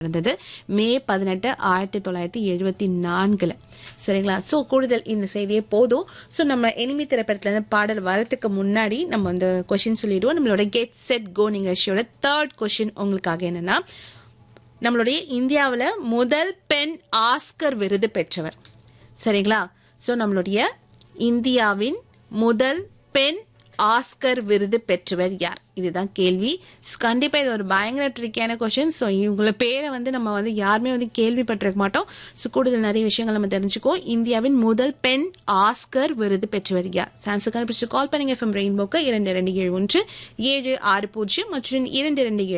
இருந்தது மே பதினெட்டு ஆயிரத்தி தொள்ளாயிரத்தி எழுபத்தி நான்குல சரிங்களா ஸோ கூடுதல் இந்த செய்தியே போதும் ஸோ நம்ம எனிமி திரைப்படத்துல இருந்து பாடல் வரதுக்கு முன்னாடி நம்ம வந்து கொஷின் சொல்லிடுவோம் நம்மளோட கெட் செட் கோ நிகழ்ச்சியோட தேர்ட் கொஷின் உங்களுக்காக என்னன்னா நம்மளுடைய இந்தியாவில் முதல் பெண் ஆஸ்கர் விருது பெற்றவர் சரிங்களா ஸோ நம்மளுடைய இந்தியாவின் முதல் பெண் ஆஸ்கர் விருது பெற்றவர் யார் இதுதான் கேள்வி So, கண்டிப்பா இது ஒரு பயங்கர ட்ரிக்கியான கொஸ்டின் ஸோ இவங்கள பேரை வந்து நம்ம வந்து யாருமே வந்து கேள்விப்பட்டிருக்க மாட்டோம் ஸோ கூடுதல் நிறைய விஷயங்கள் நம்ம தெரிஞ்சுக்குவோம் இந்தியாவின் முதல் பெண் ஆஸ்கர் விருது பெற்றவர் யார் சான்ஸுக்கான பிடிச்சி கால் பண்ணுங்க எஃப்எம் ரெயின்போக்கு இரண்டு இரண்டு ஏழு ஒன்று ஏழு ஆறு பூஜ்ஜியம் மற்றும் இரண்டு இரண்டு ஏழு